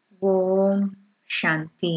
ஓம் சாந்தி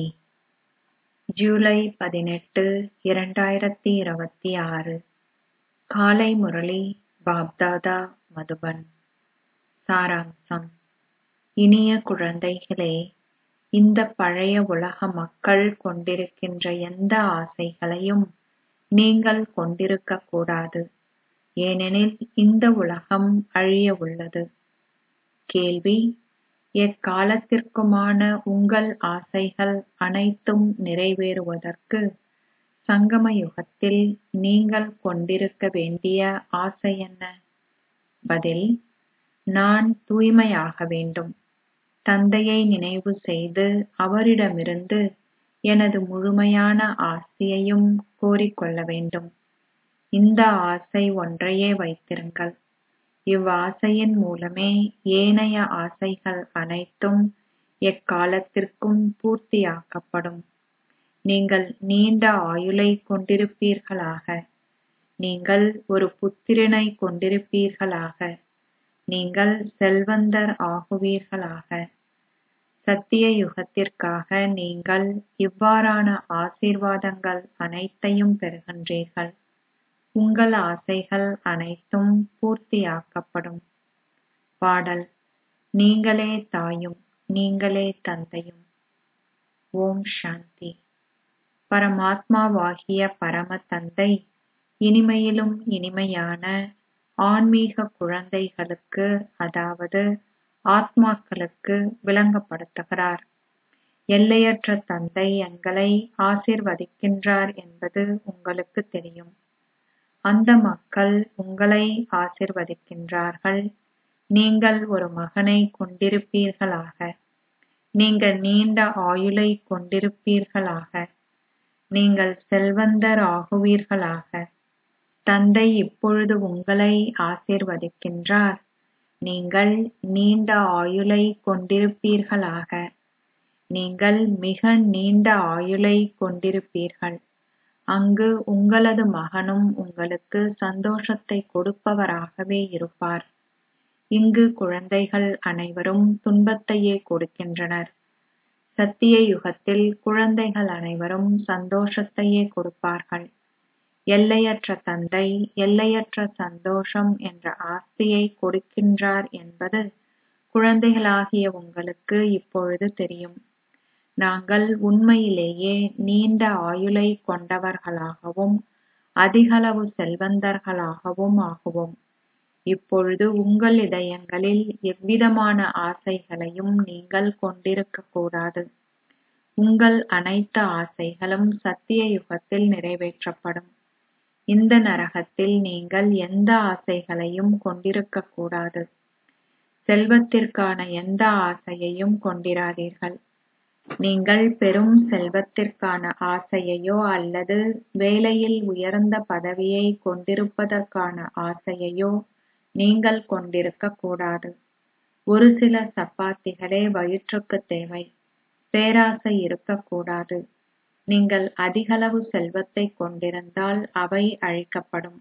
ஜூலை பதினெட்டு இரண்டாயிரத்தி இருபத்தி ஆறு காலை முரளி பாப்தாதா மதுபன் சாராம்சம் இனிய குழந்தைகளே இந்த பழைய உலக மக்கள் கொண்டிருக்கின்ற எந்த ஆசைகளையும் நீங்கள் கொண்டிருக்கக் கூடாது ஏனெனில் இந்த உலகம் அழிய உள்ளது கேள்வி எக்காலத்திற்குமான உங்கள் ஆசைகள் அனைத்தும் நிறைவேறுவதற்கு சங்கம யுகத்தில் நீங்கள் கொண்டிருக்க வேண்டிய ஆசை என்ன பதில் நான் தூய்மையாக வேண்டும் தந்தையை நினைவு செய்து அவரிடமிருந்து எனது முழுமையான ஆஸ்தியையும் கோரிக்கொள்ள வேண்டும் இந்த ஆசை ஒன்றையே வைத்திருங்கள் இவ்வாசையின் மூலமே ஏனைய ஆசைகள் அனைத்தும் எக்காலத்திற்கும் பூர்த்தியாக்கப்படும் நீங்கள் நீண்ட ஆயுளைக் கொண்டிருப்பீர்களாக நீங்கள் ஒரு புத்திரனைக் கொண்டிருப்பீர்களாக நீங்கள் செல்வந்தர் ஆகுவீர்களாக சத்திய யுகத்திற்காக நீங்கள் இவ்வாறான ஆசீர்வாதங்கள் அனைத்தையும் பெறுகின்றீர்கள் உங்கள் ஆசைகள் அனைத்தும் பூர்த்தியாக்கப்படும் பாடல் நீங்களே தாயும் நீங்களே தந்தையும் ஓம் சாந்தி பரமாத்மாவாகிய பரம தந்தை இனிமையிலும் இனிமையான ஆன்மீக குழந்தைகளுக்கு அதாவது ஆத்மாக்களுக்கு விளங்கப்படுத்துகிறார் எல்லையற்ற தந்தை எங்களை ஆசிர்வதிக்கின்றார் என்பது உங்களுக்கு தெரியும் அந்த மக்கள் உங்களை ஆசிர்வதிக்கின்றார்கள் நீங்கள் ஒரு மகனை கொண்டிருப்பீர்களாக நீங்கள் நீண்ட ஆயுளை கொண்டிருப்பீர்களாக நீங்கள் செல்வந்தர் ஆகுவீர்களாக தந்தை இப்பொழுது உங்களை ஆசிர்வதிக்கின்றார் நீங்கள் நீண்ட ஆயுளை கொண்டிருப்பீர்களாக நீங்கள் மிக நீண்ட ஆயுளை கொண்டிருப்பீர்கள் அங்கு உங்களது மகனும் உங்களுக்கு சந்தோஷத்தை கொடுப்பவராகவே இருப்பார் இங்கு குழந்தைகள் அனைவரும் துன்பத்தையே கொடுக்கின்றனர் சத்திய யுகத்தில் குழந்தைகள் அனைவரும் சந்தோஷத்தையே கொடுப்பார்கள் எல்லையற்ற தந்தை எல்லையற்ற சந்தோஷம் என்ற ஆஸ்தியை கொடுக்கின்றார் என்பது குழந்தைகளாகிய உங்களுக்கு இப்பொழுது தெரியும் நாங்கள் உண்மையிலேயே நீண்ட ஆயுளை கொண்டவர்களாகவும் அதிகளவு செல்வந்தர்களாகவும் ஆகுவோம் இப்பொழுது உங்கள் இதயங்களில் எவ்விதமான ஆசைகளையும் நீங்கள் கொண்டிருக்க கூடாது உங்கள் அனைத்து ஆசைகளும் சத்திய யுகத்தில் நிறைவேற்றப்படும் இந்த நரகத்தில் நீங்கள் எந்த ஆசைகளையும் கொண்டிருக்க கூடாது செல்வத்திற்கான எந்த ஆசையையும் கொண்டிராதீர்கள் நீங்கள் பெரும் செல்வத்திற்கான ஆசையையோ அல்லது வேலையில் உயர்ந்த பதவியை கொண்டிருப்பதற்கான ஆசையையோ நீங்கள் கொண்டிருக்க கூடாது ஒரு சில சப்பாத்திகளே வயிற்றுக்கு தேவை பேராசை இருக்கக்கூடாது நீங்கள் அதிகளவு செல்வத்தை கொண்டிருந்தால் அவை அழிக்கப்படும்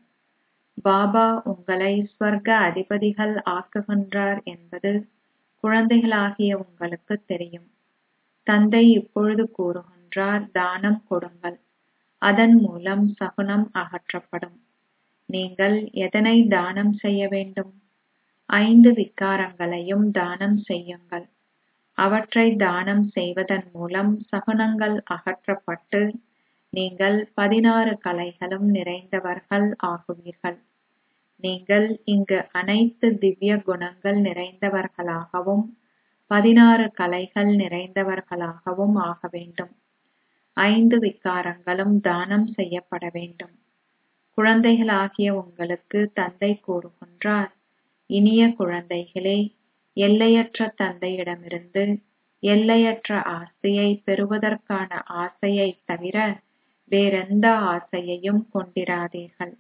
பாபா உங்களை ஸ்வர்க அதிபதிகள் ஆக்குகின்றார் என்பது குழந்தைகளாகிய உங்களுக்கு தெரியும் தந்தை இப்பொழுது கூறுகின்றார் தானம் கொடுங்கள் அதன் மூலம் சகுனம் அகற்றப்படும் நீங்கள் எதனை தானம் செய்ய வேண்டும் ஐந்து விக்காரங்களையும் தானம் செய்யுங்கள் அவற்றை தானம் செய்வதன் மூலம் சகுனங்கள் அகற்றப்பட்டு நீங்கள் பதினாறு கலைகளும் நிறைந்தவர்கள் ஆகுவீர்கள் நீங்கள் இங்கு அனைத்து திவ்ய குணங்கள் நிறைந்தவர்களாகவும் பதினாறு கலைகள் நிறைந்தவர்களாகவும் ஆக வேண்டும் ஐந்து விக்காரங்களும் தானம் செய்யப்பட வேண்டும் குழந்தைகளாகிய உங்களுக்கு தந்தை கூறுகின்றார் இனிய குழந்தைகளே எல்லையற்ற தந்தையிடமிருந்து எல்லையற்ற ஆசையை பெறுவதற்கான ஆசையை தவிர வேறெந்த ஆசையையும் கொண்டிராதீர்கள்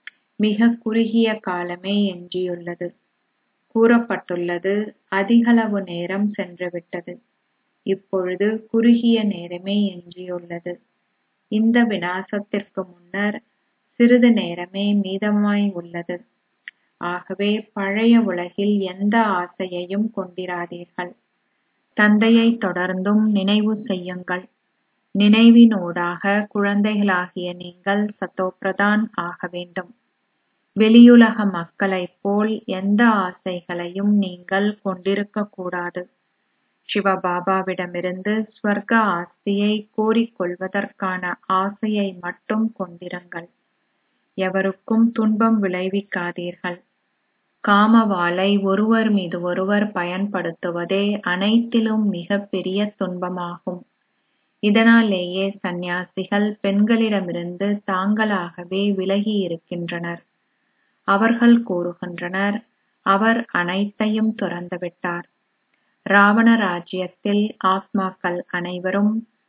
மிக குறுகிய காலமே எஞ்சியுள்ளது கூறப்பட்டுள்ளது அதிகளவு நேரம் சென்றுவிட்டது இப்பொழுது குறுகிய நேரமே எஞ்சியுள்ளது இந்த விநாசத்திற்கு முன்னர் சிறிது நேரமே மீதமாய் உள்ளது ஆகவே பழைய உலகில் எந்த ஆசையையும் கொண்டிராதீர்கள் தந்தையை தொடர்ந்தும் நினைவு செய்யுங்கள் நினைவினூடாக குழந்தைகளாகிய நீங்கள் சத்தோப்பிரதான் ஆக வேண்டும் வெளியுலக மக்களைப் போல் எந்த ஆசைகளையும் நீங்கள் கொண்டிருக்கக் கூடாது சிவபாபாவிடமிருந்து ஸ்வர்க ஆஸ்தியை கோரிக்கொள்வதற்கான ஆசையை மட்டும் கொண்டிருங்கள் எவருக்கும் துன்பம் விளைவிக்காதீர்கள் காமவாளை ஒருவர் மீது ஒருவர் பயன்படுத்துவதே அனைத்திலும் மிகப் பெரிய துன்பமாகும் இதனாலேயே சந்நியாசிகள் பெண்களிடமிருந்து தாங்களாகவே விலகி இருக்கின்றனர் அவர்கள் கூறுகின்றனர் அவர் அனைத்தையும் துறந்துவிட்டார் ராவண ராஜ்யத்தில் ஆத்மாக்கள் அனைவரும்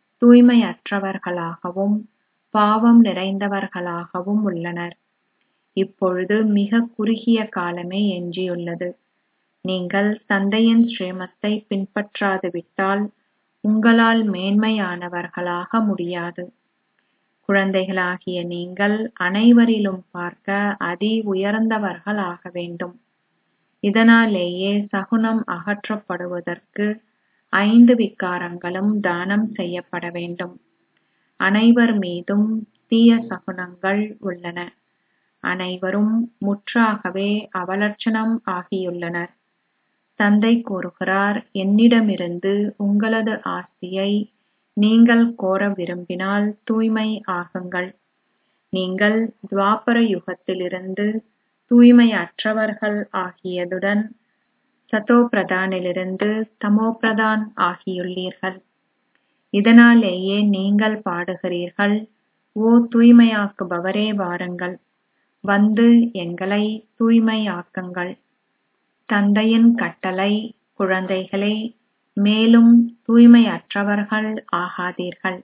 தூய்மையற்றவர்களாகவும் பாவம் நிறைந்தவர்களாகவும் உள்ளனர் இப்பொழுது மிக குறுகிய காலமே எஞ்சியுள்ளது நீங்கள் தந்தையின் ஸ்ரீமத்தை பின்பற்றாது விட்டால் உங்களால் மேன்மையானவர்களாக முடியாது குழந்தைகளாகிய நீங்கள் அனைவரிலும் பார்க்க அதி உயர்ந்தவர்கள் ஆக வேண்டும் இதனாலேயே சகுனம் அகற்றப்படுவதற்கு ஐந்து விகாரங்களும் தானம் செய்யப்பட வேண்டும் அனைவர் மீதும் தீய சகுனங்கள் உள்ளன அனைவரும் முற்றாகவே அவலட்சணம் ஆகியுள்ளனர் தந்தை கூறுகிறார் என்னிடமிருந்து உங்களது ஆஸ்தியை நீங்கள் கோர விரும்பினால் தூய்மை ஆகுங்கள் நீங்கள் துவாபர யுகத்திலிருந்து தூய்மையற்றவர்கள் ஆகியதுடன் சதோபிரதானிலிருந்து தமோபிரதான் ஆகியுள்ளீர்கள் இதனாலேயே நீங்கள் பாடுகிறீர்கள் ஓ தூய்மையாக்குபவரே வாருங்கள் வந்து எங்களை தூய்மையாக்குங்கள் தந்தையின் கட்டளை குழந்தைகளே மேலும் தூய்மையற்றவர்கள் ஆகாதீர்கள்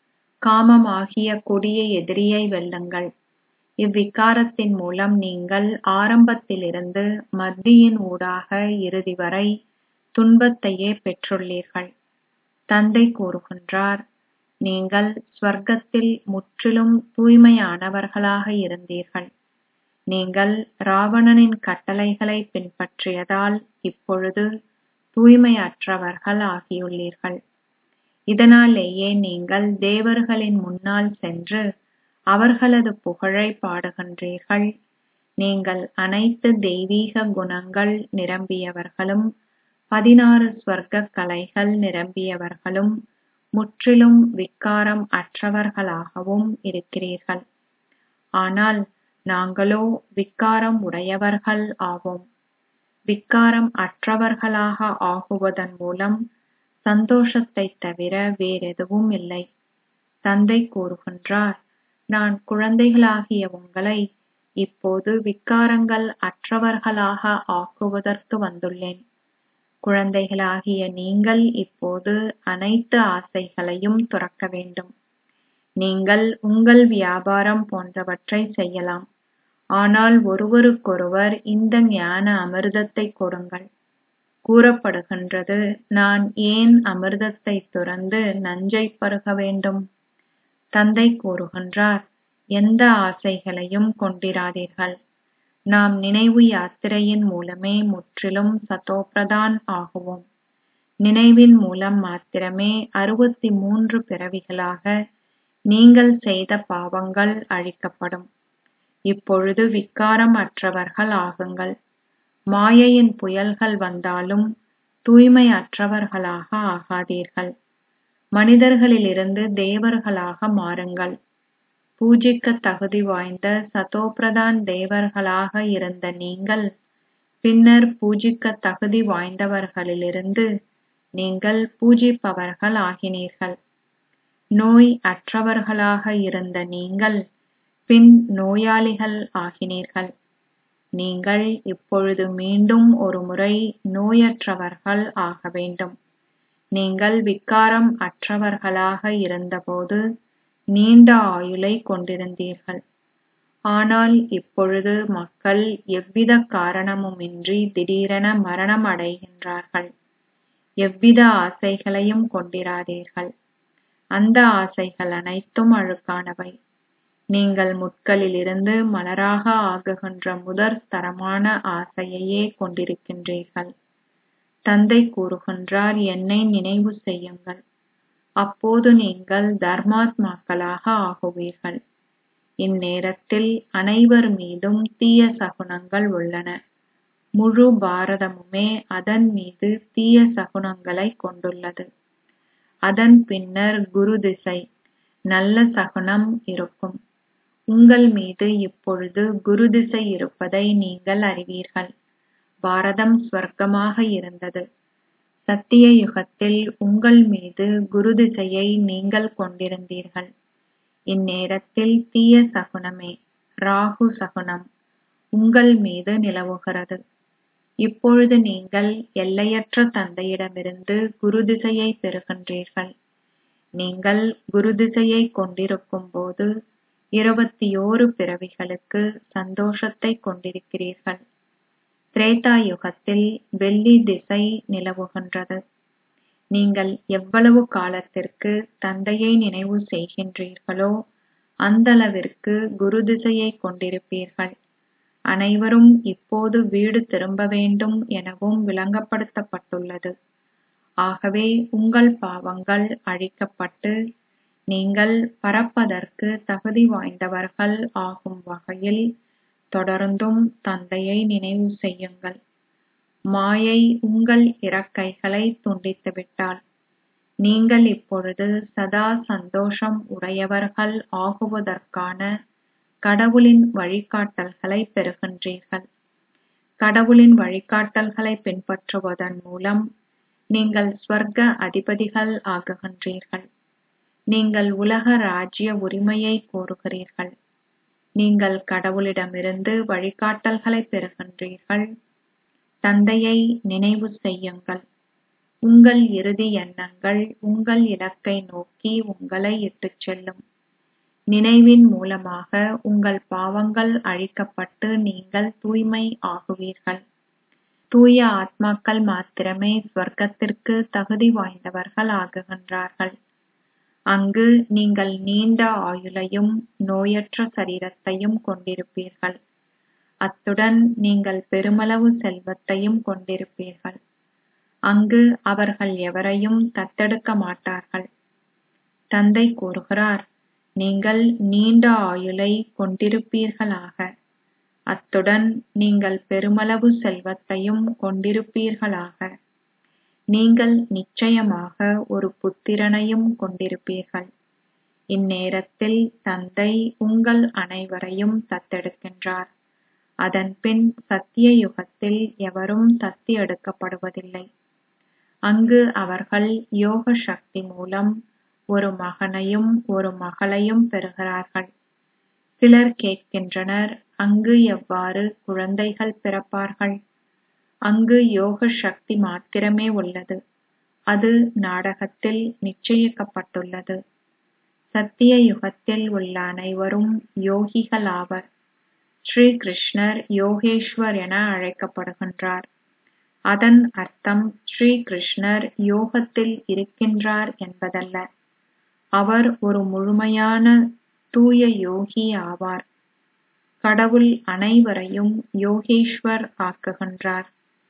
காமமாகிய கொடிய எதிரியை வெல்லுங்கள் இவ்விகாரத்தின் மூலம் நீங்கள் ஆரம்பத்திலிருந்து மத்தியின் ஊடாக இறுதி வரை துன்பத்தையே பெற்றுள்ளீர்கள் தந்தை கூறுகின்றார் நீங்கள் ஸ்வர்க்கத்தில் முற்றிலும் தூய்மையானவர்களாக இருந்தீர்கள் நீங்கள் ராவணனின் கட்டளைகளை பின்பற்றியதால் இப்பொழுது தூய்மையற்றவர்கள் ஆகியுள்ளீர்கள் இதனாலேயே நீங்கள் தேவர்களின் முன்னால் சென்று அவர்களது புகழை பாடுகின்றீர்கள் நீங்கள் அனைத்து தெய்வீக குணங்கள் நிரம்பியவர்களும் பதினாறு ஸ்வர்க்க கலைகள் நிரம்பியவர்களும் முற்றிலும் விக்காரம் அற்றவர்களாகவும் இருக்கிறீர்கள் ஆனால் நாங்களோ விக்காரம் உடையவர்கள் ஆவோம் விக்காரம் அற்றவர்களாக ஆகுவதன் மூலம் சந்தோஷத்தைத் தவிர வேறெதுவும் இல்லை தந்தை கூறுகின்றார் நான் குழந்தைகளாகிய உங்களை இப்போது விக்காரங்கள் அற்றவர்களாக ஆக்குவதற்கு வந்துள்ளேன் குழந்தைகளாகிய நீங்கள் இப்போது அனைத்து ஆசைகளையும் துறக்க வேண்டும் நீங்கள் உங்கள் வியாபாரம் போன்றவற்றை செய்யலாம் ஆனால் ஒருவருக்கொருவர் இந்த ஞான அமிர்தத்தை கொடுங்கள் கூறப்படுகின்றது நான் ஏன் அமிர்தத்தை துறந்து நஞ்சை பருக வேண்டும் தந்தை கூறுகின்றார் எந்த ஆசைகளையும் கொண்டிராதீர்கள் நாம் நினைவு யாத்திரையின் மூலமே முற்றிலும் சதோபிரதான் ஆகுவோம் நினைவின் மூலம் மாத்திரமே அறுபத்தி மூன்று பிறவிகளாக நீங்கள் செய்த பாவங்கள் அழிக்கப்படும் இப்பொழுது விக்காரம் அற்றவர்கள் ஆகுங்கள் மாயையின் புயல்கள் வந்தாலும் தூய்மை அற்றவர்களாக ஆகாதீர்கள் மனிதர்களிலிருந்து தேவர்களாக மாறுங்கள் பூஜிக்க தகுதி வாய்ந்த சதோபிரதான் தேவர்களாக இருந்த நீங்கள் பின்னர் பூஜிக்க தகுதி வாய்ந்தவர்களிலிருந்து நீங்கள் பூஜிப்பவர்கள் ஆகினீர்கள் நோய் அற்றவர்களாக இருந்த நீங்கள் பின் நோயாளிகள் ஆகினீர்கள் நீங்கள் இப்பொழுது மீண்டும் ஒருமுறை நோயற்றவர்கள் ஆக வேண்டும் நீங்கள் விக்காரம் அற்றவர்களாக இருந்தபோது நீண்ட ஆயுளை கொண்டிருந்தீர்கள் ஆனால் இப்பொழுது மக்கள் எவ்வித காரணமுமின்றி திடீரென மரணம் அடைகின்றார்கள் எவ்வித ஆசைகளையும் கொண்டிராதீர்கள் அந்த ஆசைகள் அனைத்தும் அழுக்கானவை நீங்கள் முட்களிலிருந்து மலராக ஆகுகின்ற முதற் தரமான ஆசையையே கொண்டிருக்கின்றீர்கள் தந்தை கூறுகின்றார் என்னை நினைவு செய்யுங்கள் அப்போது நீங்கள் தர்மாத்மாக்களாக ஆகுவீர்கள் இந்நேரத்தில் அனைவர் மீதும் தீய சகுனங்கள் உள்ளன முழு பாரதமுமே அதன் மீது தீய சகுனங்களை கொண்டுள்ளது அதன் பின்னர் குரு திசை நல்ல சகுனம் இருக்கும் உங்கள் மீது இப்பொழுது குரு திசை இருப்பதை நீங்கள் அறிவீர்கள் பாரதம் ஸ்வர்க்கமாக இருந்தது சத்திய யுகத்தில் உங்கள் மீது குரு திசையை நீங்கள் கொண்டிருந்தீர்கள் இந்நேரத்தில் தீய சகுனமே ராகு சகுனம் உங்கள் மீது நிலவுகிறது இப்பொழுது நீங்கள் எல்லையற்ற தந்தையிடமிருந்து குரு திசையை பெறுகின்றீர்கள் நீங்கள் குரு திசையை கொண்டிருக்கும் போது இருபத்தியோரு பிறவிகளுக்கு சந்தோஷத்தை கொண்டிருக்கிறீர்கள் திரேதா யுகத்தில் வெள்ளி திசை நிலவுகின்றது நீங்கள் எவ்வளவு காலத்திற்கு தந்தையை நினைவு செய்கின்றீர்களோ அந்தளவிற்கு குரு திசையை கொண்டிருப்பீர்கள் அனைவரும் இப்போது வீடு திரும்ப வேண்டும் எனவும் விளங்கப்படுத்தப்பட்டுள்ளது ஆகவே உங்கள் பாவங்கள் அழிக்கப்பட்டு நீங்கள் பறப்பதற்கு தகுதி வாய்ந்தவர்கள் ஆகும் வகையில் தொடர்ந்தும் தந்தையை நினைவு செய்யுங்கள் மாயை உங்கள் இறக்கைகளை துண்டித்துவிட்டால் நீங்கள் இப்பொழுது சதா சந்தோஷம் உடையவர்கள் ஆகுவதற்கான கடவுளின் வழிகாட்டல்களை பெறுகின்றீர்கள் கடவுளின் வழிகாட்டல்களை பின்பற்றுவதன் மூலம் நீங்கள் ஸ்வர்க்க அதிபதிகள் ஆகுகின்றீர்கள் நீங்கள் உலக ராஜ்ய உரிமையை கோருகிறீர்கள் நீங்கள் கடவுளிடமிருந்து வழிகாட்டல்களை பெறுகின்றீர்கள் தந்தையை நினைவு செய்யுங்கள் உங்கள் இறுதி எண்ணங்கள் உங்கள் இலக்கை நோக்கி உங்களை இட்டுச் செல்லும் நினைவின் மூலமாக உங்கள் பாவங்கள் அழிக்கப்பட்டு நீங்கள் தூய்மை ஆகுவீர்கள் தூய ஆத்மாக்கள் மாத்திரமே ஸ்வர்க்கத்திற்கு தகுதி வாய்ந்தவர்கள் ஆகுகின்றார்கள் அங்கு நீங்கள் நீண்ட ஆயுளையும் நோயற்ற சரீரத்தையும் கொண்டிருப்பீர்கள் அத்துடன் நீங்கள் பெருமளவு செல்வத்தையும் கொண்டிருப்பீர்கள் அங்கு அவர்கள் எவரையும் தத்தெடுக்க மாட்டார்கள் தந்தை கூறுகிறார் நீங்கள் நீண்ட ஆயுளை கொண்டிருப்பீர்களாக அத்துடன் நீங்கள் பெருமளவு செல்வத்தையும் கொண்டிருப்பீர்களாக நீங்கள் நிச்சயமாக ஒரு புத்திரனையும் கொண்டிருப்பீர்கள் இந்நேரத்தில் தந்தை உங்கள் அனைவரையும் தத்தெடுக்கின்றார் அதன்பின் சத்திய யுகத்தில் எவரும் தத்தி எடுக்கப்படுவதில்லை அங்கு அவர்கள் யோக சக்தி மூலம் ஒரு மகனையும் ஒரு மகளையும் பெறுகிறார்கள் சிலர் கேட்கின்றனர் அங்கு எவ்வாறு குழந்தைகள் பிறப்பார்கள் அங்கு யோக சக்தி மாத்திரமே உள்ளது அது நாடகத்தில் நிச்சயிக்கப்பட்டுள்ளது சத்திய யுகத்தில் உள்ள அனைவரும் யோகிகளாவர் ஸ்ரீ கிருஷ்ணர் யோகேஸ்வர் என அழைக்கப்படுகின்றார் அதன் அர்த்தம் ஸ்ரீ கிருஷ்ணர் யோகத்தில் இருக்கின்றார் என்பதல்ல அவர் ஒரு முழுமையான தூய யோகி ஆவார் கடவுள் அனைவரையும் யோகேஸ்வர் ஆக்குகின்றார்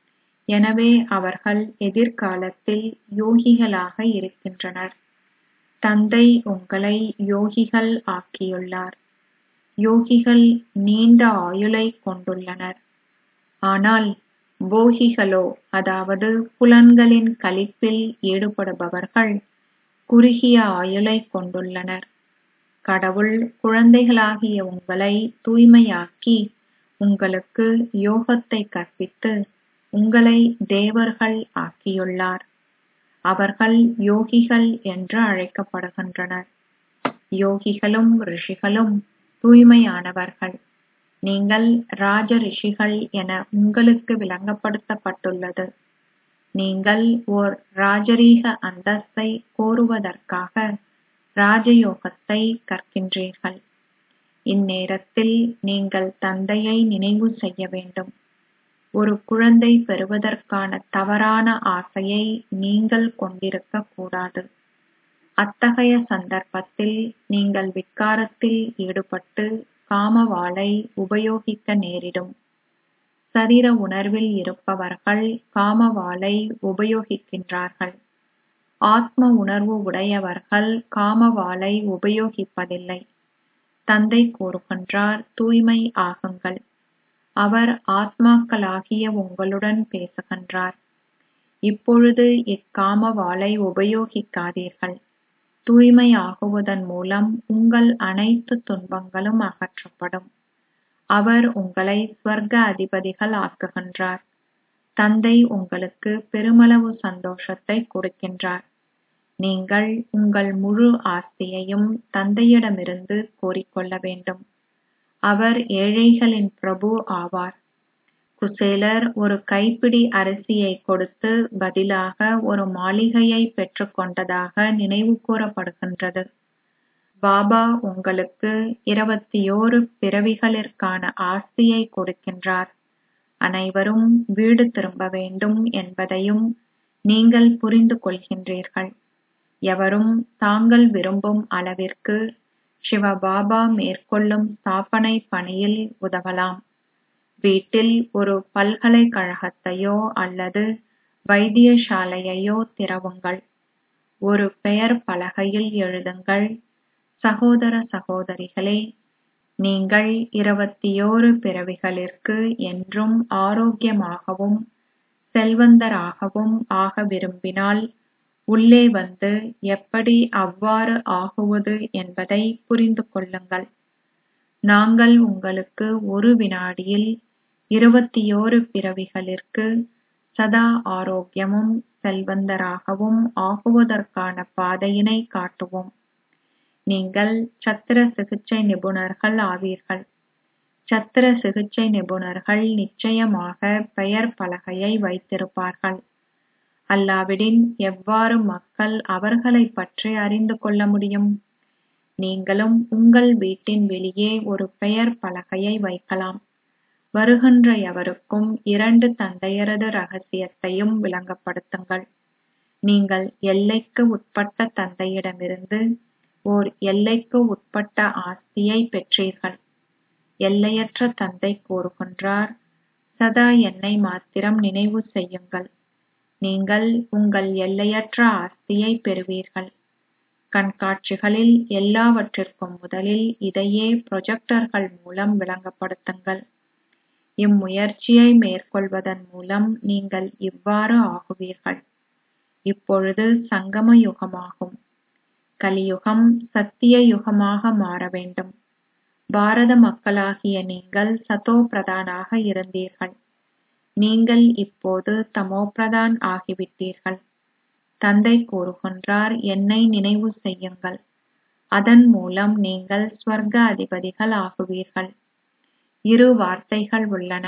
எனவே அவர்கள் எதிர்காலத்தில் யோகிகளாக இருக்கின்றனர் தந்தை உங்களை யோகிகள் ஆக்கியுள்ளார் யோகிகள் நீண்ட ஆயுளை கொண்டுள்ளனர் ஆனால் போகிகளோ அதாவது புலன்களின் களிப்பில் ஈடுபடுபவர்கள் குறுகிய ஆயுளை கொண்டுள்ளனர் கடவுள் குழந்தைகளாகிய உங்களை தூய்மையாக்கி உங்களுக்கு யோகத்தை கற்பித்து உங்களை தேவர்கள் ஆக்கியுள்ளார் அவர்கள் யோகிகள் என்று அழைக்கப்படுகின்றனர் யோகிகளும் ரிஷிகளும் தூய்மையானவர்கள் நீங்கள் ராஜ ரிஷிகள் என உங்களுக்கு விளங்கப்படுத்தப்பட்டுள்ளது நீங்கள் ஓர் ராஜரீக அந்தஸ்தை கோருவதற்காக ராஜயோகத்தை கற்கின்றீர்கள் இந்நேரத்தில் நீங்கள் தந்தையை நினைவு செய்ய வேண்டும் ஒரு குழந்தை பெறுவதற்கான தவறான ஆசையை நீங்கள் கொண்டிருக்கக் கூடாது அத்தகைய சந்தர்ப்பத்தில் நீங்கள் விக்காரத்தில் ஈடுபட்டு காமவாளை உபயோகிக்க நேரிடும் சரீர உணர்வில் இருப்பவர்கள் காமவாளை உபயோகிக்கின்றார்கள் ஆத்ம உணர்வு உடையவர்கள் காமவாளை உபயோகிப்பதில்லை தந்தை கூறுகின்றார் தூய்மை ஆகுங்கள் அவர் ஆத்மாக்களாகிய உங்களுடன் பேசுகின்றார் இப்பொழுது இக்காமவாளை உபயோகிக்காதீர்கள் தூய்மை ஆகுவதன் மூலம் உங்கள் அனைத்து துன்பங்களும் அகற்றப்படும் அவர் உங்களை ஸ்வர்க்க அதிபதிகள் ஆக்குகின்றார் தந்தை உங்களுக்கு பெருமளவு சந்தோஷத்தை கொடுக்கின்றார் நீங்கள் உங்கள் முழு ஆஸ்தியையும் தந்தையிடமிருந்து கோரிக்கொள்ள வேண்டும் அவர் ஏழைகளின் பிரபு ஆவார் குசேலர் ஒரு கைப்பிடி அரிசியை கொடுத்து பதிலாக ஒரு மாளிகையை பெற்றுக்கொண்டதாக நினைவு கூறப்படுகின்றது பாபா உங்களுக்கு இருபத்தியோரு பிறவிகளிற்கான ஆஸ்தியை கொடுக்கின்றார் அனைவரும் வீடு திரும்ப வேண்டும் என்பதையும் நீங்கள் புரிந்து கொள்கின்றீர்கள் எவரும் தாங்கள் விரும்பும் அளவிற்கு சிவபாபா மேற்கொள்ளும் ஸ்தாபனை பணியில் உதவலாம் வீட்டில் ஒரு பல்கலைக்கழகத்தையோ அல்லது வைத்தியசாலையையோ திறவுங்கள் ஒரு பெயர் பலகையில் எழுதுங்கள் சகோதர சகோதரிகளே நீங்கள் இருபத்தியோரு பிறவிகளிற்கு என்றும் ஆரோக்கியமாகவும் செல்வந்தராகவும் ஆக விரும்பினால் உள்ளே வந்து எப்படி அவ்வாறு ஆகுவது என்பதை புரிந்து கொள்ளுங்கள் நாங்கள் உங்களுக்கு ஒரு வினாடியில் இருபத்தியோரு பிறவிகளிற்கு சதா ஆரோக்கியமும் செல்வந்தராகவும் ஆகுவதற்கான பாதையினை காட்டுவோம் நீங்கள் சத்திர சிகிச்சை நிபுணர்கள் ஆவீர்கள் சத்திர சிகிச்சை நிபுணர்கள் நிச்சயமாக பெயர் பலகையை வைத்திருப்பார்கள் அல்லாவிடின் எவ்வாறு மக்கள் அவர்களைப் பற்றி அறிந்து கொள்ள முடியும் நீங்களும் உங்கள் வீட்டின் வெளியே ஒரு பெயர் பலகையை வைக்கலாம் வருகின்ற எவருக்கும் இரண்டு தந்தையரது ரகசியத்தையும் விளங்கப்படுத்துங்கள் நீங்கள் எல்லைக்கு உட்பட்ட தந்தையிடமிருந்து ஓர் எல்லைக்கு உட்பட்ட ஆஸ்தியை பெற்றீர்கள் எல்லையற்ற தந்தை கூறுகின்றார் சதா என்னை மாத்திரம் நினைவு செய்யுங்கள் நீங்கள் உங்கள் எல்லையற்ற ஆஸ்தியை பெறுவீர்கள் கண்காட்சிகளில் எல்லாவற்றிற்கும் முதலில் இதையே ப்ரொஜெக்டர்கள் மூலம் விளங்கப்படுத்துங்கள் இம்முயற்சியை மேற்கொள்வதன் மூலம் நீங்கள் இவ்வாறு ஆகுவீர்கள் இப்பொழுது சங்கம யுகமாகும் கலியுகம் சத்திய யுகமாக மாற வேண்டும் பாரத மக்களாகிய நீங்கள் சதோ பிரதானாக இருந்தீர்கள் நீங்கள் இப்போது தமோபிரதான் ஆகிவிட்டீர்கள் தந்தை கூறுகின்றார் என்னை நினைவு செய்யுங்கள் அதன் மூலம் நீங்கள் ஸ்வர்க்க அதிபதிகள் ஆகுவீர்கள் இரு வார்த்தைகள் உள்ளன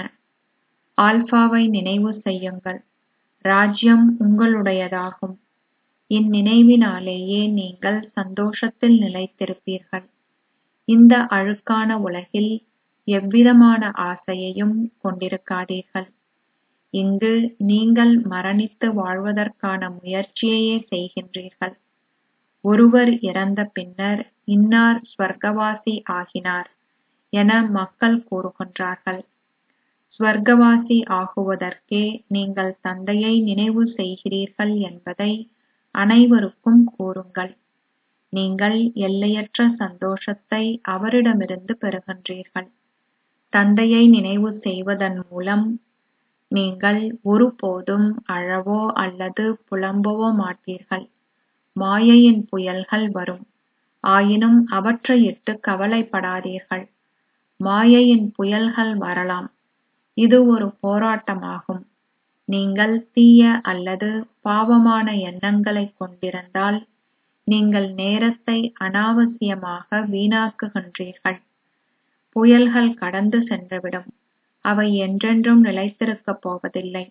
ஆல்பாவை நினைவு செய்யுங்கள் ராஜ்யம் உங்களுடையதாகும் இந்நினைவினாலேயே நீங்கள் சந்தோஷத்தில் நிலைத்திருப்பீர்கள் இந்த அழுக்கான உலகில் எவ்விதமான ஆசையையும் கொண்டிருக்காதீர்கள் இங்கு நீங்கள் மரணித்து வாழ்வதற்கான முயற்சியையே செய்கின்றீர்கள் ஒருவர் இறந்த பின்னர் இன்னார் ஸ்வர்க்கவாசி ஆகினார் என மக்கள் கூறுகின்றார்கள் ஸ்வர்க்கவாசி ஆகுவதற்கே நீங்கள் தந்தையை நினைவு செய்கிறீர்கள் என்பதை அனைவருக்கும் கூறுங்கள் நீங்கள் எல்லையற்ற சந்தோஷத்தை அவரிடமிருந்து பெறுகின்றீர்கள் தந்தையை நினைவு செய்வதன் மூலம் நீங்கள் ஒருபோதும் அழவோ அல்லது புலம்பவோ மாட்டீர்கள் மாயையின் புயல்கள் வரும் ஆயினும் அவற்றையிட்டு கவலைப்படாதீர்கள் மாயையின் புயல்கள் வரலாம் இது ஒரு போராட்டமாகும் நீங்கள் தீய அல்லது பாவமான எண்ணங்களைக் கொண்டிருந்தால் நீங்கள் நேரத்தை அனாவசியமாக வீணாக்குகின்றீர்கள் புயல்கள் கடந்து சென்றுவிடும் அவை என்றென்றும் நிலைத்திருக்கப் போவதில்லை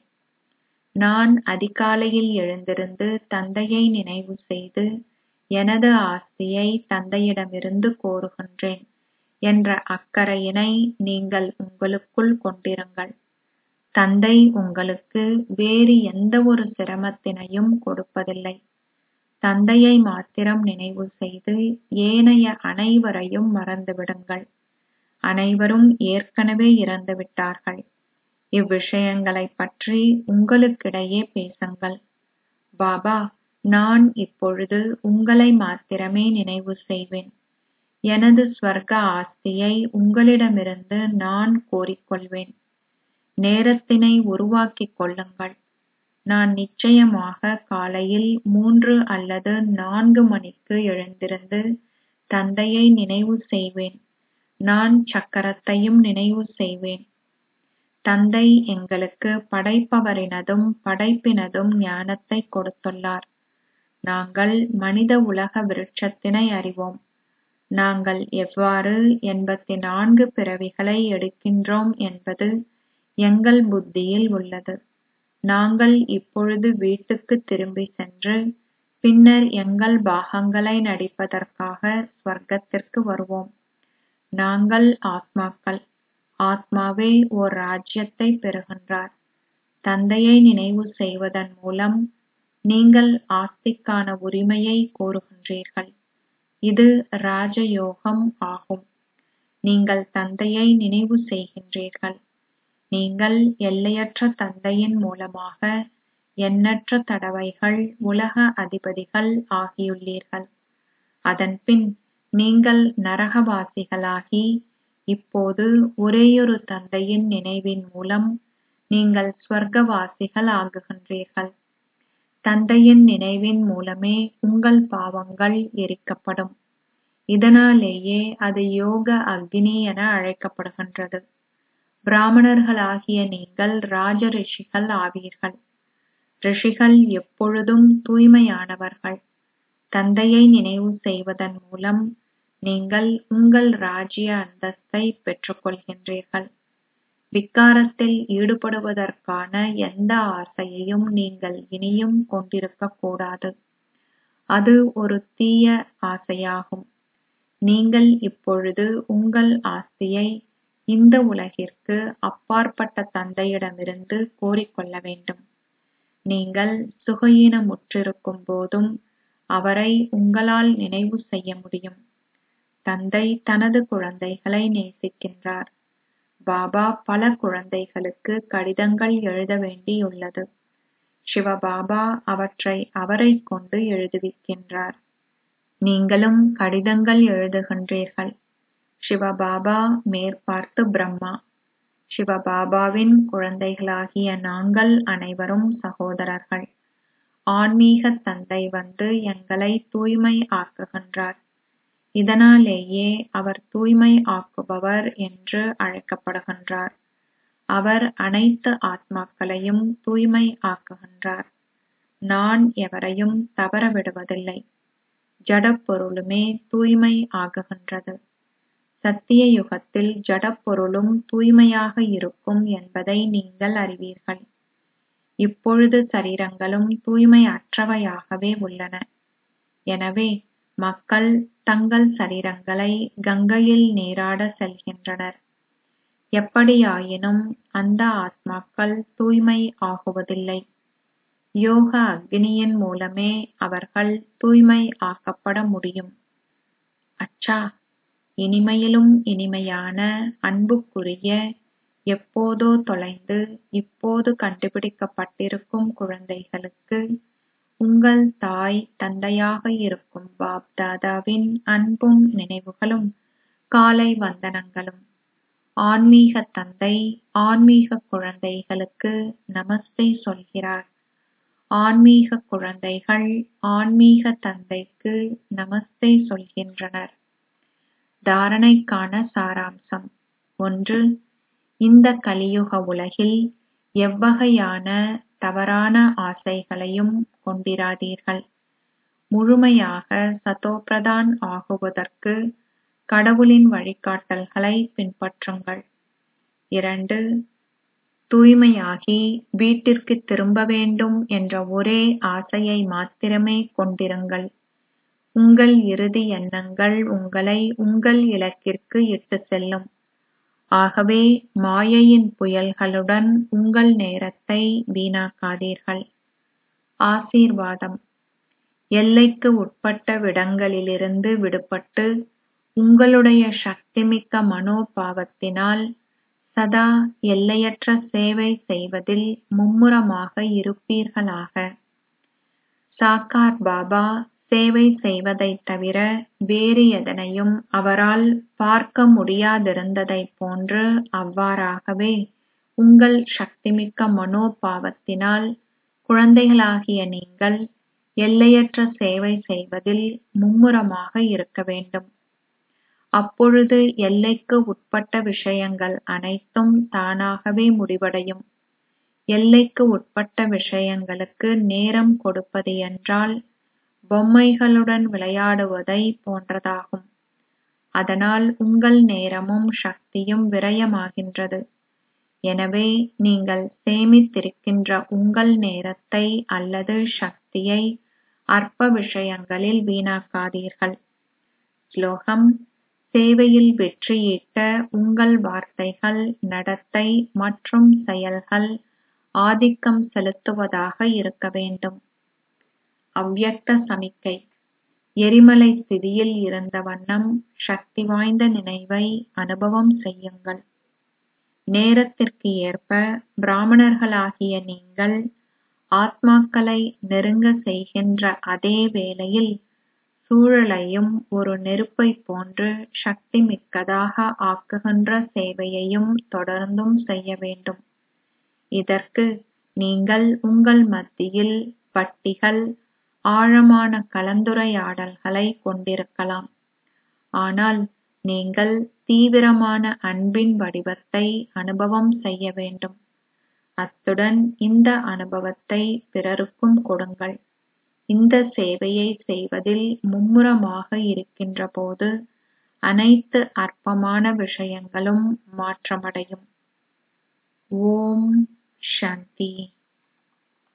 நான் அதிகாலையில் எழுந்திருந்து தந்தையை நினைவு செய்து எனது ஆஸ்தியை தந்தையிடமிருந்து கோருகின்றேன் என்ற அக்கறையினை நீங்கள் உங்களுக்குள் கொண்டிருங்கள் தந்தை உங்களுக்கு வேறு எந்த ஒரு சிரமத்தினையும் கொடுப்பதில்லை தந்தையை மாத்திரம் நினைவு செய்து ஏனைய அனைவரையும் மறந்துவிடுங்கள் அனைவரும் ஏற்கனவே இறந்துவிட்டார்கள் இவ்விஷயங்களைப் பற்றி உங்களுக்கிடையே பேசுங்கள் பாபா நான் இப்பொழுது உங்களை மாத்திரமே நினைவு செய்வேன் எனது ஸ்வர்க்க ஆஸ்தியை உங்களிடமிருந்து நான் கோரிக்கொள்வேன் நேரத்தினை உருவாக்கிக் கொள்ளுங்கள் நான் நிச்சயமாக காலையில் மூன்று அல்லது நான்கு மணிக்கு எழுந்திருந்து தந்தையை நினைவு செய்வேன் நான் சக்கரத்தையும் நினைவு செய்வேன் தந்தை எங்களுக்கு படைப்பவரினதும் படைப்பினதும் ஞானத்தை கொடுத்துள்ளார் நாங்கள் மனித உலக விருட்சத்தினை அறிவோம் நாங்கள் எவ்வாறு எண்பத்தி நான்கு பிறவிகளை எடுக்கின்றோம் என்பது எங்கள் புத்தியில் உள்ளது நாங்கள் இப்பொழுது வீட்டுக்கு திரும்பி சென்று பின்னர் எங்கள் பாகங்களை நடிப்பதற்காக ஸ்வர்க்கத்திற்கு வருவோம் நாங்கள் ஆத்மாக்கள் ஆத்மாவே ஓர் ராஜ்யத்தை பெறுகின்றார் தந்தையை நினைவு செய்வதன் மூலம் நீங்கள் ஆஸ்திக்கான உரிமையை கோருகின்றீர்கள் இது ராஜயோகம் ஆகும் நீங்கள் தந்தையை நினைவு செய்கின்றீர்கள் நீங்கள் எல்லையற்ற தந்தையின் மூலமாக எண்ணற்ற தடவைகள் உலக அதிபதிகள் ஆகியுள்ளீர்கள் அதன்பின் நீங்கள் நரகவாசிகளாகி இப்போது ஒரேயொரு தந்தையின் நினைவின் மூலம் நீங்கள் ஸ்வர்க்கவாசிகள் ஆகுகின்றீர்கள் தந்தையின் நினைவின் மூலமே உங்கள் பாவங்கள் எரிக்கப்படும் இதனாலேயே அது யோக அக்னி என அழைக்கப்படுகின்றது பிராமணர்களாகிய நீங்கள் ராஜ ரிஷிகள் ஆவீர்கள் ரிஷிகள் எப்பொழுதும் தூய்மையானவர்கள் தந்தையை நினைவு செய்வதன் மூலம் நீங்கள் உங்கள் ராஜ்ய அந்தஸ்தை பெற்றுக் கொள்கின்றீர்கள் விக்காரத்தில் ஈடுபடுவதற்கான எந்த ஆசையையும் நீங்கள் இனியும் கொண்டிருக்கக் கூடாது அது ஒரு தீய ஆசையாகும் நீங்கள் இப்பொழுது உங்கள் ஆஸ்தியை இந்த உலகிற்கு அப்பாற்பட்ட தந்தையிடமிருந்து கோரிக்கொள்ள வேண்டும் நீங்கள் சுகயீனமுற்றிருக்கும் போதும் அவரை உங்களால் நினைவு செய்ய முடியும் தந்தை தனது குழந்தைகளை நேசிக்கின்றார் பாபா பல குழந்தைகளுக்கு கடிதங்கள் எழுத வேண்டியுள்ளது சிவபாபா அவற்றை அவரைக் கொண்டு எழுதுவிக்கின்றார் நீங்களும் கடிதங்கள் எழுதுகின்றீர்கள் சிவபாபா மேற்பார்த்து பிரம்மா சிவபாபாவின் குழந்தைகளாகிய நாங்கள் அனைவரும் சகோதரர்கள் ஆன்மீக தந்தை வந்து எங்களை தூய்மை ஆக்குகின்றார் இதனாலேயே அவர் தூய்மை ஆக்குபவர் என்று அழைக்கப்படுகின்றார் அவர் அனைத்து ஆத்மாக்களையும் தூய்மை ஆக்குகின்றார் நான் எவரையும் தவற விடுவதில்லை ஜடப்பொருளுமே தூய்மை ஆகுகின்றது சத்திய யுகத்தில் ஜடப்பொருளும் தூய்மையாக இருக்கும் என்பதை நீங்கள் அறிவீர்கள் இப்பொழுது சரீரங்களும் தூய்மை அற்றவையாகவே உள்ளன எனவே மக்கள் தங்கள் சரீரங்களை கங்கையில் நீராட செல்கின்றனர் எப்படியாயினும் அந்த ஆத்மாக்கள் தூய்மை ஆகுவதில்லை யோக அக்னியின் மூலமே அவர்கள் தூய்மை ஆக்கப்பட முடியும் அச்சா இனிமையிலும் இனிமையான அன்புக்குரிய எப்போதோ தொலைந்து இப்போது கண்டுபிடிக்கப்பட்டிருக்கும் குழந்தைகளுக்கு உங்கள் தாய் தந்தையாக இருக்கும் பாப் தாதாவின் அன்பும் நினைவுகளும் காலை வந்தனங்களும் ஆன்மீக தந்தை ஆன்மீக குழந்தைகளுக்கு நமஸ்தே சொல்கிறார் ஆன்மீக குழந்தைகள் ஆன்மீக தந்தைக்கு நமஸ்தே சொல்கின்றனர் தாரணைக்கான சாராம்சம் ஒன்று இந்த கலியுக உலகில் எவ்வகையான தவறான ஆசைகளையும் கொண்டிராதீர்கள் முழுமையாக சதோபிரதான் ஆகுவதற்கு கடவுளின் வழிகாட்டல்களை பின்பற்றுங்கள் இரண்டு தூய்மையாகி வீட்டிற்கு திரும்ப வேண்டும் என்ற ஒரே ஆசையை மாத்திரமே கொண்டிருங்கள் உங்கள் இறுதி எண்ணங்கள் உங்களை உங்கள் இலக்கிற்கு இட்டு செல்லும் ஆகவே மாயையின் புயல்களுடன் உங்கள் நேரத்தை வீணாக்காதீர்கள் ஆசீர்வாதம் எல்லைக்கு உட்பட்ட விடங்களிலிருந்து விடுபட்டு உங்களுடைய சக்திமிக்க மனோபாவத்தினால் சதா எல்லையற்ற சேவை செய்வதில் மும்முரமாக இருப்பீர்களாக சாக்கார் பாபா சேவை செய்வதைத் தவிர வேறு எதனையும் அவரால் பார்க்க முடியாதிருந்ததைப் போன்று அவ்வாறாகவே உங்கள் சக்திமிக்க மனோபாவத்தினால் குழந்தைகளாகிய நீங்கள் எல்லையற்ற சேவை செய்வதில் மும்முரமாக இருக்க வேண்டும் அப்பொழுது எல்லைக்கு உட்பட்ட விஷயங்கள் அனைத்தும் தானாகவே முடிவடையும் எல்லைக்கு உட்பட்ட விஷயங்களுக்கு நேரம் கொடுப்பது என்றால் பொம்மைகளுடன் விளையாடுவதை போன்றதாகும் அதனால் உங்கள் நேரமும் சக்தியும் விரயமாகின்றது எனவே நீங்கள் சேமித்திருக்கின்ற உங்கள் நேரத்தை அல்லது சக்தியை அற்ப விஷயங்களில் வீணாக்காதீர்கள் ஸ்லோகம் சேவையில் வெற்றியீட்ட உங்கள் வார்த்தைகள் நடத்தை மற்றும் செயல்கள் ஆதிக்கம் செலுத்துவதாக இருக்க வேண்டும் அவ்யக்த சமிக்கை எரிமலை ஸ்திதியில் இருந்த வண்ணம் சக்தி வாய்ந்த நினைவை அனுபவம் செய்யுங்கள் நேரத்திற்கு ஏற்ப பிராமணர்களாகிய நீங்கள் ஆத்மாக்களை நெருங்க செய்கின்ற அதே வேளையில் சூழலையும் ஒரு நெருப்பைப் போன்று சக்தி மிக்கதாக ஆக்குகின்ற சேவையையும் தொடர்ந்தும் செய்ய வேண்டும் இதற்கு நீங்கள் உங்கள் மத்தியில் பட்டிகள் ஆழமான கலந்துரையாடல்களை கொண்டிருக்கலாம் ஆனால் நீங்கள் தீவிரமான அன்பின் வடிவத்தை அனுபவம் செய்ய வேண்டும் அத்துடன் இந்த அனுபவத்தை பிறருக்கும் கொடுங்கள் இந்த சேவையை செய்வதில் மும்முரமாக இருக்கின்ற போது அனைத்து அற்பமான விஷயங்களும் மாற்றமடையும் ஓம் சாந்தி